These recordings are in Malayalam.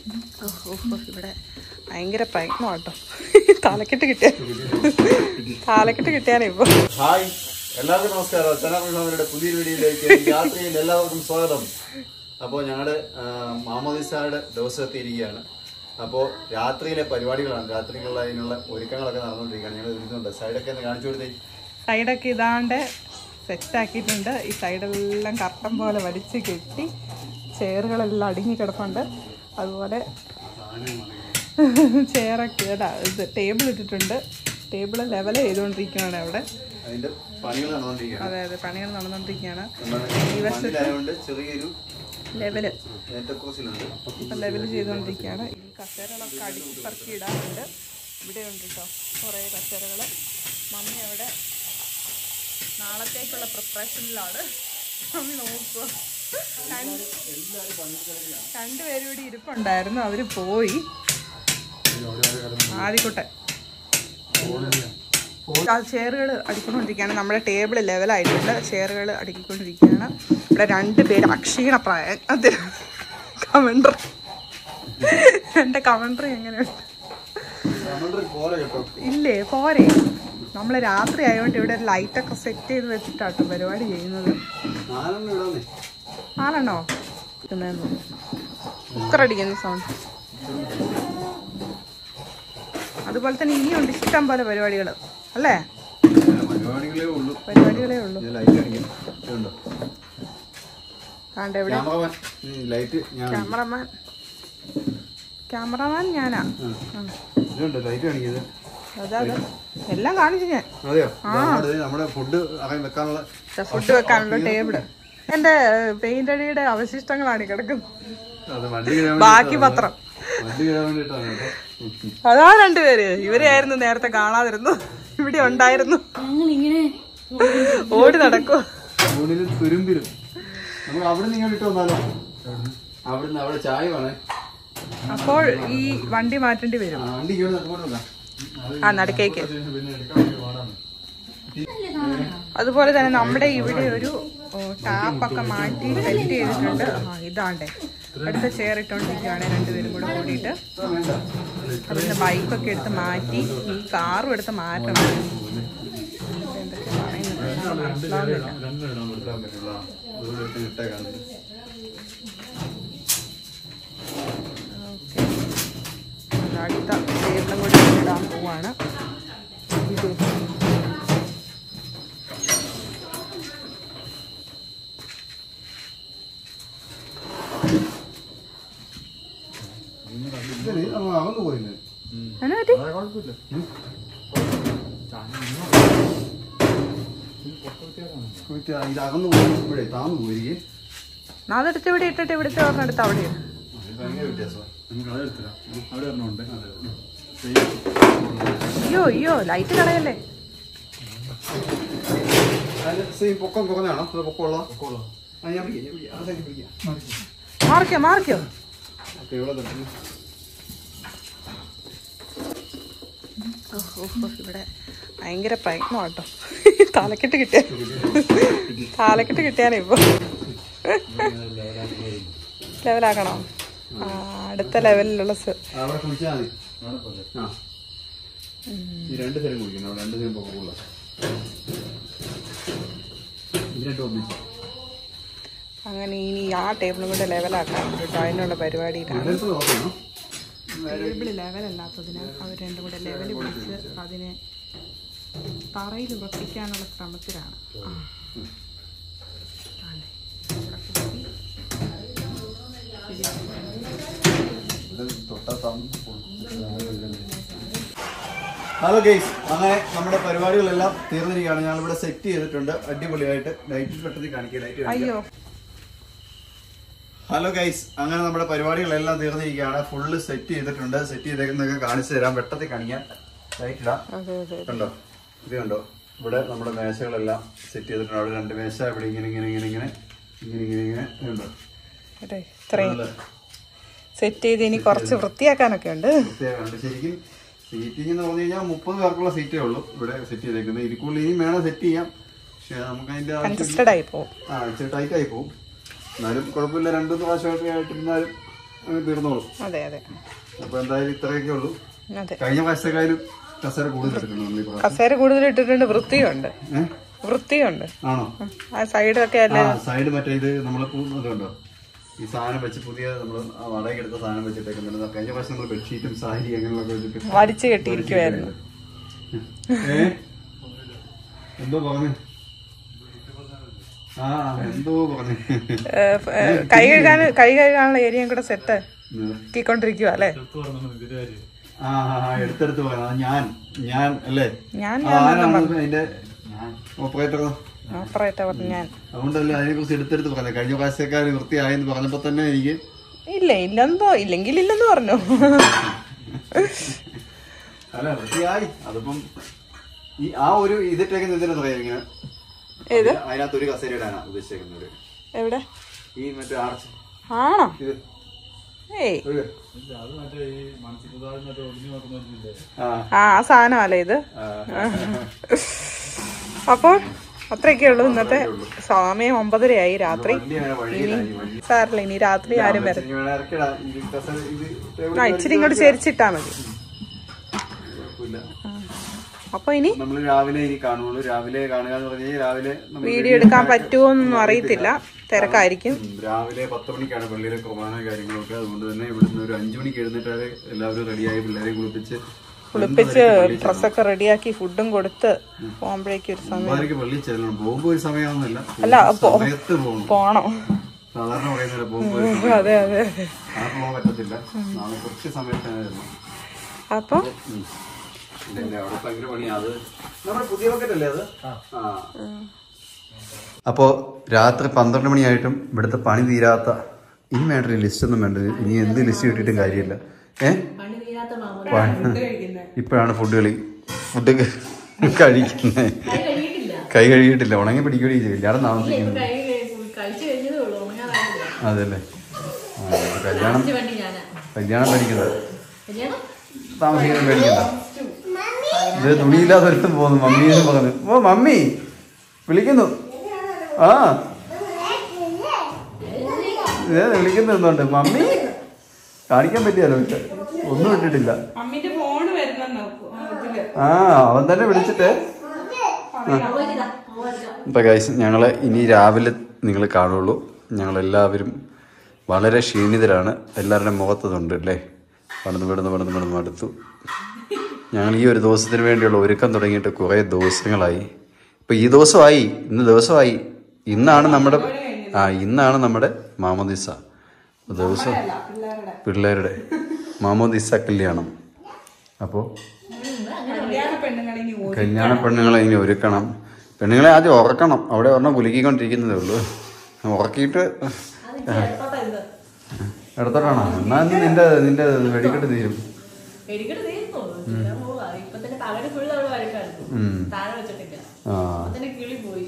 ഓഹ് ഓഹ് ഓഹ് ഇവിടെ ഭയങ്കര പ്രയത്നം കേട്ടോ തലക്കെട്ട് കിട്ടിയ തലക്കെട്ട് കിട്ടിയാലേ ഇപ്പൊ ഹായ് എല്ലാവർക്കും നമസ്കാരം ചനാമയുടെ പുതിയൊരു വീഡിയോയിലേക്ക് യാത്രയിൽ എല്ലാവർക്കും സ്വാഗതം അപ്പോൾ ഞങ്ങളുടെ മാമോദിസായുടെ ദിവസം എത്തിയിരിക്കുകയാണ് അപ്പോൾ രാത്രിയിലെ പരിപാടികളാണ് രാത്രിയിലുള്ള അതിനുള്ള ഒരുക്കങ്ങളൊക്കെ നടന്നുകൊണ്ടിരിക്കുകയാണ് ഞങ്ങൾ ഇരുന്നുണ്ട് സൈഡൊക്കെ ഒന്ന് കാണിച്ചു കൊടുത്തേ സൈഡൊക്കെ ഇതാണ്ട് സെറ്റ് ആക്കിയിട്ടുണ്ട് ഈ സൈഡെല്ലാം കർട്ടൻ പോലെ വലിച്ച് കെട്ടി ചെയറുകളെല്ലാം അടുങ്ങി കിടപ്പുണ്ട് അതുപോലെ ചെയറൊക്കെ ഇതാ ഇത് ടേബിൾ ഇട്ടിട്ടുണ്ട് ടേബിൾ ലെവൽ ചെയ്തുകൊണ്ടിരിക്കുകയാണ് അവിടെ അതിന്റെ പണികൾ നടന്നുകൊണ്ടിരിക്കുകയാണ് അതെ അതെ പണികൾ നടന്നുകൊണ്ടിരിക്കുകയാണ് നമ്മുടെ മണ്ണിലായതുകൊണ്ട് ചെറിയൊരു ലെവല് ഏറ്റക്കുറച്ചിലുണ്ട് ഇപ്പം ലെവൽ ചെയ്തുകൊണ്ടിരിക്കുകയാണ് ഈ കസേരകളൊക്കെ അടുക്കി പറക്കി ഇടാറുണ്ട് ഇവിടെ ഉണ്ട് കേട്ടോ കുറേ കസേരകൾ മമ്മി അവിടെ നാളത്തേക്കുള്ള പ്രിപ്പറേഷനിലാണ് മമ്മി നോക്കുക രണ്ട് രണ്ടുപേരും ഇവിടെ ഇരിപ്പുണ്ടായിരുന്നു അവർ പോയി ആദ്യക്കുട്ടെ ചെയറുകൾ അടുക്കിക്കൊണ്ടിരിക്കുകയാണ് നമ്മുടെ ടേബിൾ ലെവലായിട്ടുണ്ട് ചെയറുകൾ അടുക്കിക്കൊണ്ടിരിക്കുകയാണ് ഇവിടെ രണ്ട് പേര് അക്ഷീണ പ്രായം അത് കമൻഡർ എൻ്റെ കമൻഡറി എങ്ങനെയുണ്ട് നമ്മുടെ പോലെ കേട്ടോ ഇല്ലേ പോരെ നമ്മൾ രാത്രി ആയതുകൊണ്ട് ഇവിടെ ഒരു ലൈറ്റൊക്കെ സെറ്റ് ചെയ്ത് വെച്ചിട്ടാട്ടോ പരിപാടി ചെയ്യുന്നത് നാലെണ്ണം ഇടാന്നേ ആണോ കുക്കറടിക്കുന്ന സൗണ്ട് അതുപോലെ തന്നെ ഇനിയുണ്ട് ഇഷ്ടം പോലെ പരിപാടികൾ അല്ലേ പരിപാടികളേ ഉള്ളൂ പരിപാടികളേ ഉള്ളൂ ഞാൻ ലൈറ്റ് അടിക്കും ഇതുണ്ടോ കാണ്ട എവിടെ ക്യാമറമാൻ ലൈറ്റ് ഞാൻ ക്യാമറമാൻ ക്യാമറമാൻ ഞാനാ ആ. ഇതുണ്ട് ലൈറ്റ് കാണിക്കുന്നത് അതെ അതെ എല്ലാം കാണിച്ചു ഞാൻ അതെയോ നമ്മുടെ നമ്മുടെ ഫുഡ് അറിയാൻ വെക്കാനുള്ള ഫുഡ് വെക്കാനുള്ള ടേബിള് എന്റെ പെയിന്റ് അടിയുടെ അവശിഷ്ടങ്ങളാണ് ഈ കിടക്കുന്നത് അത് വണ്ടി കിടാൻ ബാക്കി പത്രം വണ്ടി കിടാൻ വേണ്ടിയിട്ടാണ് കേട്ടോ ഉം. അതാ രണ്ടുപേര് ഇവരെയായിരുന്നു നേരത്തെ കാണാതിരുന്നു ഇവിടെ ഉണ്ടായിരുന്നു ഓടി നടക്കും ഊണിലും തുരുമ്പിലും നമുക്ക് അവിടെ നിന്ന് ഇങ്ങോട്ട് വന്നാലോ അവിടുന്ന് അവിടെ ചായ വേണേ അപ്പോൾ ഈ വണ്ടി മാറ്റേണ്ടി വരും ആ, വണ്ടി ഇങ്ങോട്ട് അങ്ങോട്ട് വന്നാ. ആ നടുക്കേക്ക് പിന്നെ എടുക്കാൻ വേണ്ടി പാടാണ് അതുപോലെ തന്നെ നമ്മുടെ ഇവിടെ ഒരു ഓ, ടാപ്പൊക്കെ മാറ്റി സെറ്റ് ചെയ്തിട്ടുണ്ട് ആ ഇതാണ്ടേ അടുത്ത ചെയർ ഇട്ടോണ്ടിരിക്കുകയാണ് രണ്ടുപേരും കൂടെ കൂടിയിട്ട് ഇത്ര വേണ്ട അതിന്റെ ബൈക്കൊക്കെ എടുത്ത് മാറ്റി ഈ കാറും എടുത്ത് മാറ്റണം എന്തൊക്കെ പറയുന്നത് മനസ്സിലാവുന്നില്ല എടുക്കാൻ പറ്റില്ല അതുകൊണ്ട് എടുത്ത് ഇട്ടേക്കാം ഓക്കെ അടുത്ത ടേബിളും കൂടി ഇടാൻ പോവാണ് ഇത് ഇതല്ലേ, ആ, അകന്ന് പോയില്ലേ എന്നാ പറ്റി കുറ്റ- ഇത് അകന്ന് പോയിപ്പോഴേ താന്ന് പോയിരിക്കേ എന്നാ അതെടുത്ത് ഇവിടെ ഇട്ടിട്ട് ഇവിടുത്തെ ഒരെണ്ണം എടുത്ത് അവിടെ ഇടും ഭയങ്കര വ്യത്യാസമാണ് അവിടെ ഒരെണ്ണമുണ്ട് അയ്യോ അയ്യോ ലൈറ്റ് കളയല്ലേ അതിന് സെയിം പൊക്കം കുറഞ്ഞാണോ അത് പൊക്കമുള്ള ആ ഞാൻ പിടിക്കാം ഞാൻ പിടിക്കാം ആ സൈഡിൽ പിടിക്കാം മാറിക്കോ മാറിക്കോ ഓക്കെ ഇവിടെ തന്നെ ഓഹ് ഓഹ് ഓഹ് ഇവിടെ ഭയങ്കര പ്രയത്നം കേട്ടോ തലക്കെട്ട് കിട്ടിയ തലക്കെട്ട് കിട്ടിയാലേ ഇപ്പൊ ലെവലാക്കണോ ആ, അടുത്ത ലെവലിലുള്ള സ്- ആ, അവിടെ കുളിച്ചാൽ മതി ആ ഈ രണ്ട് സൈഡും കുളിക്കണം അവിടെ രണ്ട് സൈഡും പൊക്കമുള്ള ഇത് രണ്ടും ഒന്നിച്ച് അങ്ങനെ ഇനി ആ ടേബിളും കൂടെ ലെവലാക്കാൻ കേട്ടോ അതിനുള്ള പരിപാടിയിലാണ് ഇടത്ത് നോക്കണം ടേബിൾ ലെവലല്ലാത്തതിനാൽ അവർ രണ്ടും കൂടെ ലെവൽ പിടിച്ച് അതിനെ തറയിൽ ഉറപ്പിക്കാനുള്ള ശ്രമത്തിലാണ് ആ. ആണ്ടെ. ഇവിടെ കുത്തി. ഹലോ ഗെയ്സ് അങ്ങനെ നമ്മുടെ പരിപാടികളെല്ലാം തീർന്നിരിക്കുകയാണ് ഞങ്ങൾ ഇവിടെ സെറ്റ് ചെയ്തിട്ടുണ്ട് അടിപൊളിയായിട്ട് ലൈറ്റ് പെട്ടെന്ന് കാണിക്കുക ലൈറ്റ് അയ്യോ ഹലോ ഗൈസ് അങ്ങനെ നമ്മുടെ പരിപാടികളെല്ലാം തീർന്നിരിക്കുകയാണ് ഫുള്ള് സെറ്റ് ചെയ്തിട്ടുണ്ട് സെറ്റ് ചെയ്തേക്കുന്നൊക്കെ കാണിച്ചു തരാം വെട്ടത്തിൽ കാണിക്കാൻ ലൈറ്റ് ഇടാം അതെ അതെ കണ്ടോ ഇത് കണ്ടോ ഇവിടെ നമ്മുടെ മേശകളെല്ലാം സെറ്റ് ചെയ്തിട്ടുണ്ട് അവിടെ രണ്ട് മേശ ഇവിടെ ഇങ്ങനെ ഇങ്ങനെ ഇങ്ങനെ ഇങ്ങനെ ഇങ്ങനെ ഇങ്ങനെ ഇങ്ങനെ ഇത് കണ്ടോ അതെ ഇത്രയും നല്ല സെറ്റ് ചെയ്ത് ഇനി കുറച്ച് വൃത്തിയാക്കാനൊക്കെ ഉണ്ട് പ്രത്യേകമുണ്ട് ശരിക്കും സീറ്റിംഗ് എന്ന് പറഞ്ഞു കഴിഞ്ഞാൽ മുപ്പത് പേർക്കുള്ള സീറ്റേ ഉള്ളൂ ഇവിടെ സെറ്റ് ചെയ്തേക്കുന്നത് ഇതിക്കുള്ളിൽ ഇനിയും വേണം സെറ്റ് ചെയ്യാം പക്ഷെ നമുക്ക് അതിന്റെ ആവശ്യം കൺസിസ്റ്റഡ് ആയി പോകും ആ ഇച്ചിരി ടൈറ്റ് ആയി പോകും എന്നാലും കുഴപ്പമില്ല രണ്ടു പ്രാവശ്യമൊക്കെ ആയിട്ടിരുന്നാലും അങ്ങ് തീർന്നോളും അതെ അതെ അപ്പൊ എന്തായാലും ഇത്രയൊക്കെ ഉള്ളൂ അതെ കഴിഞ്ഞ പ്രാവശ്യത്തെക്കാളും കസേര കൂടുതൽ എടുക്കണം നമ്മൾ ഈ പ്രാവശ്യം കസേര കൂടുതൽ ഇട്ടിട്ടുണ്ട് വൃത്തിയുണ്ട് ഏ? വൃത്തിയുണ്ട് ആണോ ആ സൈഡൊക്കെ അല്ലേ ആ സൈഡ് മറ്റേ ഇത് നമ്മളെ അതുണ്ടോ ഈ സാധനം വെച്ച് പുതിയ നമ്മൾ വാടകയ്ക്ക് എടുത്ത സാധനം വെച്ചിട്ടേക്കുന്നുണ്ട് കഴിഞ്ഞ പ്രാവശ്യം നമ്മൾ ബെഡ്ഷീറ്റും സാരി അങ്ങനെയുള്ളതൊക്കെ വെച്ചിട്ട് വലിച്ചു കെട്ടിയിരിക്കുവായിരുന്നു ഏ എന്തോ പറഞ്ഞു ആ എന്തോ പറഞ്ഞു ഏ, ഏ, കൈ കഴുകാൻ കൈ കഴുകാനുള്ള ഏരിയയും കൂടെ സെറ്റ് ആക്കിക്കൊണ്ടിരിക്കുക അല്ലേ ആ ആ, ആ, എടുത്തെടുത്ത് പറയാം ആ, ഞാൻ ഞാൻ അല്ലേ ഞാൻ ആ, ആരാണ് അതിന്റെ ഓപ്പറേറ്റർ ഓപ്പറേറ്റർ പറഞ്ഞു ഞാൻ അതുകൊണ്ടല്ലേ അതിനെ കുറിച്ച് എടുത്തെടുത്ത് പറഞ്ഞത് കഴിഞ്ഞ പ്രാവശ്യക്കാർ വൃത്തിയായെന്ന് പറഞ്ഞപ്പോ തന്നെ എനിക്ക് ഇല്ല ഇല്ലെന്തോ ഇല്ലെങ്കിൽ ഇല്ലെന്ന് പറഞ്ഞു അല്ല വൃത്തിയായി അതിപ്പം ഈ ആ ഒരു ഇതിട്ടേക്കുന്ന ഇതിനെ പറയാം ഇങ്ങനെ ഏത് അതിനകത്ത് ഒരു കസേര ഇടാനാ ഉദ്ദേശിക്കുന്നത് എവിടെ ഈ മറ്റേ ആർച്ച് ആണോ ഇത് ഏയ് ഒരു ആ ആ ആ സാധനമല്ലേ ഇത് ആ. അപ്പോൾ അത്രയൊക്കെ ഉള്ളൂ ഇന്നത്തെ സമയം ഒമ്പതരയായി രാത്രി വലിയ വഴിയിലായി വഴി സാറില്ല ഇനി രാത്രി ആരും വരും ഇനി വേണേ ഇറക്കിടാം. ഈ കസേര ഇത് ടേബിളിൽ ആ ഇച്ചിരി ഇങ്ങോട്ട് ചെരിച്ചിട്ടാ മതി കുഴപ്പമില്ല. അപ്പൊ ഇനി നമ്മള് രാവിലെ ഇനി കാണുള്ളൂ രാവിലെ കാണുക എന്ന് പറഞ്ഞാൽ രാവിലെ നമ്മൾ വീഡിയോ എടുക്കാൻ പറ്റുമോ എന്നൊന്നും അറിയത്തില്ല തിരക്കായിരിക്കും ഉം, രാവിലെ പത്ത് മണിക്കാണ് പള്ളിയിലെ കുർബാന കാര്യങ്ങളൊക്കെ അതുകൊണ്ട് തന്നെ ഇവിടുന്ന് ഒരു അഞ്ചു മണിക്ക് എഴുന്നേറ്റാല് എല്ലാവരും റെഡിയായി പിള്ളേരെ കുളിപ്പിച്ച് കുളിപ്പിച്ച് ഡ്രസ്സൊക്കെ റെഡിയാക്കി ഫുഡും കൊടുത്ത് പോകുമ്പോഴേക്കും ഒരു സമയം ഒമ്പതരക്ക് പള്ളിയിൽ ചെല്ലണം പോകുമ്പോ ഒരു സമയമാവുന്നില്ല അല്ല, പോ- സമയത്ത് പോകണം പോണം സാധാരണ പറയുന്നില്ല പോകുമ്പോ ഒരു സമയം. അതെ അതെ നാളെ പോകാൻ പറ്റത്തില്ല നാളെ കുറച്ച് സമയത്ത് അപ്പൊ ഇല്ല, ഇല്ല, അവിടെ ഭയങ്കര പണിയാ. അത് നമ്മുടെ പുതിയ ബക്കറ്റ് അല്ലേ അത് ആ അപ്പോ രാത്രി പന്ത്രണ്ട് മണിയായിട്ടും ഇവിടുത്തെ പണി തീരാത്ത ഇനി വേണ്ട ലിസ്റ്റ് ഒന്നും വേണ്ട ഇനി എന്ത് ലിസ്റ്റ് കിട്ടിയിട്ടും കാര്യമില്ല ഏ പണി- ഇപ്പോഴാണ് ഫുഡ് കളി ഫുഡ് കഴിക്കുന്നത് കൈ കഴുകിയിട്ടില്ല ഉണങ്ങി പിടിക്കുകയും ചെയ്യില്ല അവിടെ താമസിക്കുന്നത് കഴിച്ചു കഴിഞ്ഞതേ ഉള്ളൂ ഉണങ്ങാറായിട്ടില്ല അതല്ലേ ആ, ഇത് കല്യാണം വണ്ടി ഞാനാ കല്യാണം പഠിക്കുന്നത് കല്യാണം താമസിക്കുന്നത് പേടിക്കണ്ട ഇത് തുണിയില്ലാത്തൊരുത്തും പോകുന്നു മമ്മി എന്ന് പറഞ്ഞു ഓ മമ്മി വിളിക്കുന്നു ആ ഇതേ വിളിക്കുന്നു എന്തുണ്ട് മമ്മി കാണിക്കാൻ പറ്റിയാലോ പക്ഷെ ഒന്നും ഇട്ടിട്ടില്ല അമ്മിന്റെ ഫോണ് വരുന്നുണ്ടോ ഇതില് ആ അവൻ തന്നെ വിളിച്ചിട്ട് ഇപ്പൊ ഗൈസ് ഞങ്ങള് ഇനി രാവിലെ നിങ്ങൾ കാണുള്ളൂ ഞങ്ങളെല്ലാവരും വളരെ ക്ഷീണിതരാണ് എല്ലാവരുടെയും മുഖത്തതുണ്ട് അല്ലേ പണിത് വിടുന്ന് പണിത് പണിത് മടുത്തു ഞങ്ങൾ ഈ ഒരു ദിവസത്തിന് വേണ്ടിയുള്ള ഒരുക്കം തുടങ്ങിയിട്ട് കുറേ ദിവസങ്ങളായി ഇപ്പൊ ഈ ദിവസമായി ഇന്ന് ദിവസമായി ഇന്നാണ് നമ്മുടെ ആ ഇന്നാണ് നമ്മുടെ മാമോദിസ ദിവസം പിള്ളേരുടെ മാമോദിസ കല്യാണം അപ്പോൾ കല്യാണ പെണ്ണുങ്ങളെ ഇനി ഓ- കല്യാണ പെണ്ണുങ്ങളെ ഇനി ഒരുക്കണം പെണ്ണുങ്ങളെ ആദ്യം ഉറക്കണം അവിടെ ഒരെണ്ണം കുലുക്കിക്കൊണ്ടിരിക്കുന്നതേ ഉള്ളൂ ഉറക്കിയിട്ട് ഇടത്തോട്ടാണോ എന്നാ ഇന്ന് നിന്റെ നിന്റെ വെടിക്കെട്ട് തീരും വെടിക്കെട്ട് തീർന്നു ഞാൻ പോവാ ഇപ്പൊ തന്നെ പകല് ഫുള്ള് അവിടെ വഴക്കാണ് ഉം. താഴെ വെച്ചിട്ടില്ല ആ അപ്പൊ തന്നെ കിളി പോയി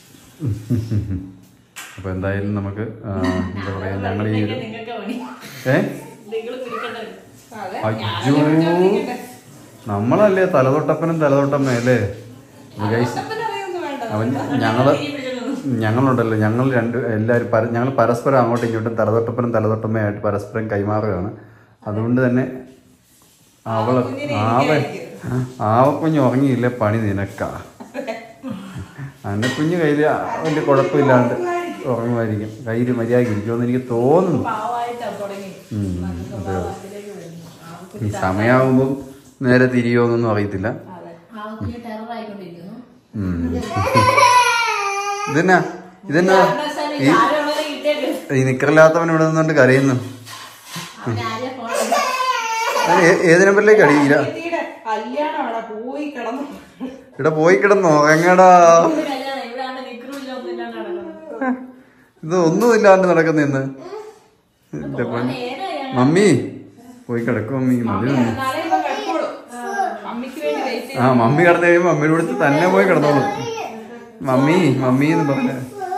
അപ്പൊ എന്തായാലും നമുക്ക് ആ, എന്താ പറയാ ഞങ്ങൾ ഈ ഒരു നിങ്ങൾക്ക് പണി ഏ നിങ്ങൾ കുടിക്കേണ്ടത് അയ്യോ നമ്മളല്ലേ തലതൊട്ടപ്പനും തലതൊട്ടമ്മ അല്ലേ ഗൈസ് അവൻ ഞങ്ങള് ഞങ്ങളുണ്ടല്ലോ ഞങ്ങൾ രണ്ട് എല്ലാവരും പര ഞങ്ങൾ പരസ്പരം അങ്ങോട്ടും ഇങ്ങോട്ടും തലതൊട്ടപ്പനും തലതൊട്ടമ്മയായിട്ട് പരസ്പരം കൈമാറുകയാണ് അതുകൊണ്ട് തന്നെ അവള് ആവ ആവക്കുഞ്ഞ് ഉറങ്ങിയില്ല പണി നിനക്കാ അന്നെ കുഞ്ഞ് കയ്യിൽ വലിയ കുഴപ്പമില്ലാണ്ട് ഉറങ്ങുമായിരിക്കും കയ്യിൽ മര്യാദയ്ക്ക് ഇരിക്കുമെന്ന് എനിക്ക് തോന്നുന്നു പാവായിട്ടാ തുടങ്ങി ഉം, അതെ അതെ ഈ സമയമാകുമ്പം നേരെ തിരിയോന്നൊന്നും അറിയത്തില്ല ആ കുഞ്ഞ് ടെറർ ആയിക്കൊണ്ടിരിക്കുന്നു ഉം. ഇതെന്നാ ഇതെന്നാ ഈ താഴെയുള്ളവരെ കിട്ടിയത് ഈ നിക്കറില്ലാത്തവൻ ഇവിടെ നിന്നുകൊണ്ട് കരയുന്നു അവന് ആര്യ ഫോൺ അത് ഏ- ഏത് നമ്പറിലേക്ക് അടിയില്ല ചേച്ചിയുടെ കല്യാണം അവിടെ പോയി കിടന്നു ഇവിടെ പോയി കിടന്നോ എങ്ങടാ കല്യാണം ഇവിടെ ആണ്ട് നിക്കറില്ല ഒന്നില്ലാണ്ട് നടക്കുന്നത് ഇത് ഒന്നുമില്ലാണ്ട് നടക്കുന്ന ഇന്ന് എന്റെ പൊന്ന്. മമ്മി പോയി കിടക്കും മമ്മി മതി മമ്മി നാളെ ഇപ്പൊ കിടക്കോളൂ അമ്മിക്ക് വേണ്ടി വെയിറ്റ് ആ മമ്മി കിടന്നു കഴിയുമ്പോ മമ്മിയുടെ അടുത്ത് തന്നെ പോയി കിടന്നോളൂ മമ്മി മമ്മി എന്ന് പറഞ്ഞ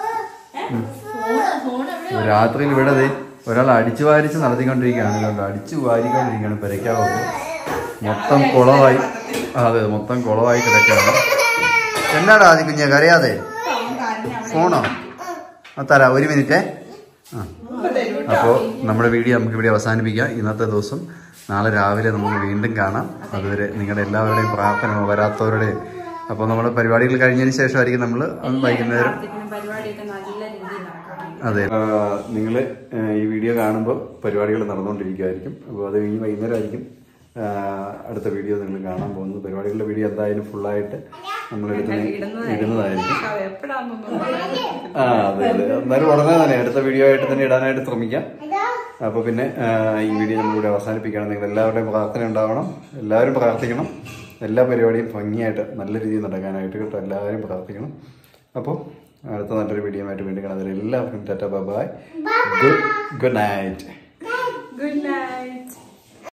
ഫോൺ ഫോൺ എവിടെ രാത്രിയിൽ ഇവിടെ ദേ ഒരാൾ അടിച്ചു വാരിച്ച് നടത്തിക്കൊണ്ടിരിക്കുകയാണ് കണ്ടോ അടിച്ചു വാരിക്കൊണ്ടിരിക്കുകയാണ് പെരയ്ക്കാവുമ്പോ മൊത്തം കുളമായി ആ, അതെ മൊത്തം കുളമായി കിടക്കുകയാണ് എന്നാടാ ആദ്യ കുഞ്ഞെ കരയാതെ ഫോണോ ആ തരാം ഒരു മിനിറ്റേ ആ അപ്പോൾ നമ്മുടെ വീഡിയോ നമുക്ക് ഇവിടെ അവസാനിപ്പിക്കാം ഇന്നത്തെ ദിവസം നാളെ രാവിലെ നമുക്ക് വീണ്ടും കാണാം അതുവരെ നിങ്ങളുടെ എല്ലാവരുടെയും പ്രാർത്ഥന വരാത്തവരുടെയും അപ്പോൾ നമ്മുടെ പരിപാടികൾ കഴിഞ്ഞതിന് ശേഷമായിരിക്കും നമ്മൾ വൈകുന്നേരം പ്രാർത്ഥിക്കണം പരിപാടിയൊക്കെ നല്ല രീതിയിൽ നടക്കണം അതെ നിങ്ങൾ ഈ വീഡിയോ കാണുമ്പോൾ പരിപാടികൾ നടന്നുകൊണ്ടിരിക്കുമായിരിക്കും അപ്പോൾ അത് കഴിഞ്ഞ് വൈകുന്നേരം ആയിരിക്കും ആ, അടുത്ത വീഡിയോ നിങ്ങൾ കാണാൻ പോകുന്നത് പരിപാടികളുടെ വീഡിയോ എന്തായാലും ഫുള്ളായിട്ട് നമ്മളെടുത്ത് ഇടുന്നതായിരിക്കും എപ്പോഴാന്നൊന്നും ആ അതെ അതെ എന്നാലും ഉടനെ തന്നെ അടുത്ത വീഡിയോ ആയിട്ട് തന്നെ ഇടാനായിട്ട് ശ്രമിക്കാം അപ്പോൾ പിന്നെ ആ, ഈ വീഡിയോ നമ്മളിവിടെ അവസാനിപ്പിക്കുകയാണ് നിങ്ങൾ എല്ലാവരുടെയും പ്രാർത്ഥന ഉണ്ടാവണം എല്ലാവരും പ്രാർത്ഥിക്കണം എല്ലാ പരിപാടിയും ഭംഗിയായിട്ട് നല്ല രീതിയിൽ നടക്കാനായിട്ട് കേട്ടോ എല്ലാവരും പ്രാർത്ഥിക്കണം അപ്പോൾ അടുത്ത നല്ലൊരു വീഡിയോ ആയിട്ട് വീണ്ടും കാണാം എല്ലാവർക്കും tata bye good good night good night